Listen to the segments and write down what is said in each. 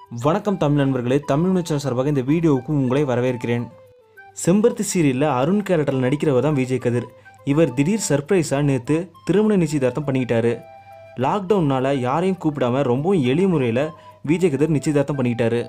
வணக்கம் தமிழ் நண்பர்களே தமிழ் நிச்சயம் சார்பாக இந்த வீடியோவுக்கு உங்களை வரவேற்கிறேன் செம்பருத்தி சீரியலில் அருண் கேரக்டரில் நடிக்கிறவர் தான் விஜய் கதிர் இவர் திடீர் சர்ப்ரைஸாக நேற்று திருமண நிச்சயதார்த்தம் பண்ணிக்கிட்டாரு லாக்டவுன்னால் யாரையும் கூப்பிடாம ரொம்பவும் எளிய முறையில் விஜய் கதிர் நிச்சயதார்த்தம் பண்ணிக்கிட்டாரு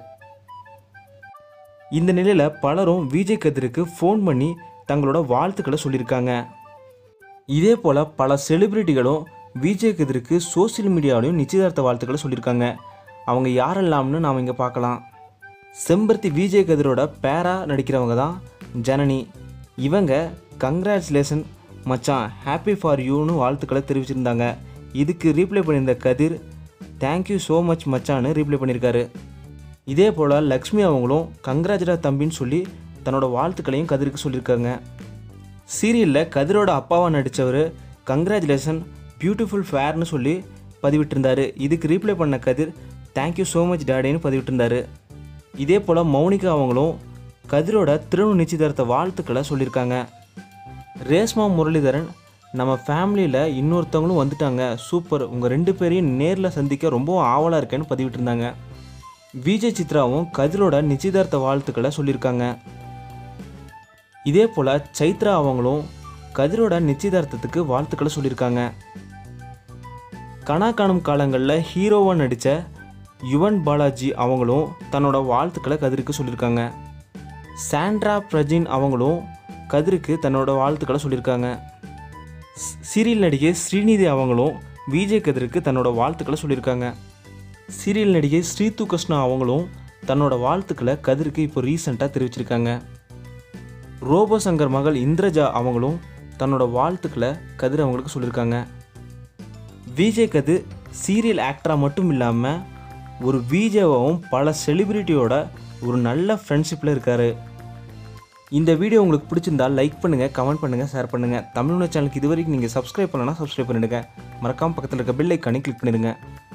இந்த நிலையில் பலரும் விஜய் கதிருக்கு ஃபோன் பண்ணி தங்களோட வாழ்த்துக்களை சொல்லியிருக்காங்க இதே போல் பல செலிபிரிட்டிகளும் விஜய் கதிருக்கு சோஷியல் மீடியாவிலையும் நிச்சயதார்த்த வாழ்த்துக்களை சொல்லியிருக்காங்க அவங்க யாரெல்லாம்னு நாம் இங்கே பார்க்கலாம் செம்பருத்தி விஜய் கதிரோட பேரா நடிக்கிறவங்க தான் ஜனனி இவங்க கங்க்ராச்சுலேஷன் மச்சான் ஹாப்பி ஃபார் யூன்னு வாழ்த்துக்களை தெரிவிச்சிருந்தாங்க இதுக்கு ரீப்ளை பண்ணியிருந்த கதிர் தேங்க்யூ ஸோ மச் மச்சான்னு ரீப்ளை பண்ணியிருக்காரு இதே போல் லக்ஷ்மி அவங்களும் கங்க்ராஜ்டா தம்பின்னு சொல்லி தன்னோட வாழ்த்துக்களையும் கதிருக்கு சொல்லியிருக்காங்க சீரியலில் கதிரோட அப்பாவாக நடித்தவர் கங்க்ராச்சுலேஷன் பியூட்டிஃபுல் ஃபேர்னு சொல்லி பதிவிட்டிருந்தாரு இதுக்கு ரீப்ளை பண்ண கதிர் தேங்க்யூ ஸோ மச் டேடின்னு பதிவிட்டிருந்தாரு இதே போல் மௌனிகா அவங்களும் கதிரோட திருமண நிச்சயதார்த்த வாழ்த்துக்களை சொல்லியிருக்காங்க ரேஷ்மா முரளிதரன் நம்ம ஃபேமிலியில் இன்னொருத்தவங்களும் வந்துட்டாங்க சூப்பர் உங்கள் ரெண்டு பேரையும் நேரில் சந்திக்க ரொம்பவும் ஆவலாக இருக்கேன்னு பதிவிட்டிருந்தாங்க விஜய் சித்ராவும் கதிரோட நிச்சயதார்த்த வாழ்த்துக்களை சொல்லியிருக்காங்க இதே போல் சைத்ரா அவங்களும் கதிரோட நிச்சயதார்த்தத்துக்கு வாழ்த்துக்களை சொல்லியிருக்காங்க கனா காணும் காலங்களில் ஹீரோவாக நடித்த யுவன் பாலாஜி அவங்களும் தன்னோட வாழ்த்துக்களை கதிருக்கு சொல்லியிருக்காங்க சாண்ட்ரா பிரஜின் அவங்களும் கதிருக்கு தன்னோட வாழ்த்துக்களை சொல்லியிருக்காங்க ஸ்- சீரியல் நடிகை ஸ்ரீநிதி அவங்களும் விஜய் கதிருக்கு தன்னோட வாழ்த்துக்களை சொல்லியிருக்காங்க சீரியல் நடிகை ஸ்ரீது கிருஷ்ணா அவங்களும் தன்னோட வாழ்த்துக்களை கதிருக்கு இப்போ ரீசெண்டாக தெரிவிச்சிருக்காங்க ரோபோ சங்கர் மகள் இந்திரஜா அவங்களும் தன்னோட வாழ்த்துக்களை கதிர் அவங்களுக்கு சொல்லியிருக்காங்க விஜய் கதிர் சீரியல் ஆக்டராக மட்டும் இல்லாமல் ஒரு விஜேவாவும் பல செலிபிரிட்டியோட ஒரு நல்ல ஃப்ரெண்ட்ஷிப்பில் இருக்கார் இந்த வீடியோ உங்களுக்கு பிடிச்சிருந்தா லைக் பண்ணுங்கள் கமெண்ட் பண்ணுங்கள் ஷேர் பண்ணுங்கள் தமிழ்நாடு சேனலுக்கு இது வரைக்கும் நீங்கள் சப்ஸ்கிரைப் பண்ணலன்னா சப்ஸ்கிரைப் பண்ணிடுங்க மறக்காமல் பக்கத்தில் இருக்க பெல் ஐக்கானே கிளிக் பண்ணிடுங்க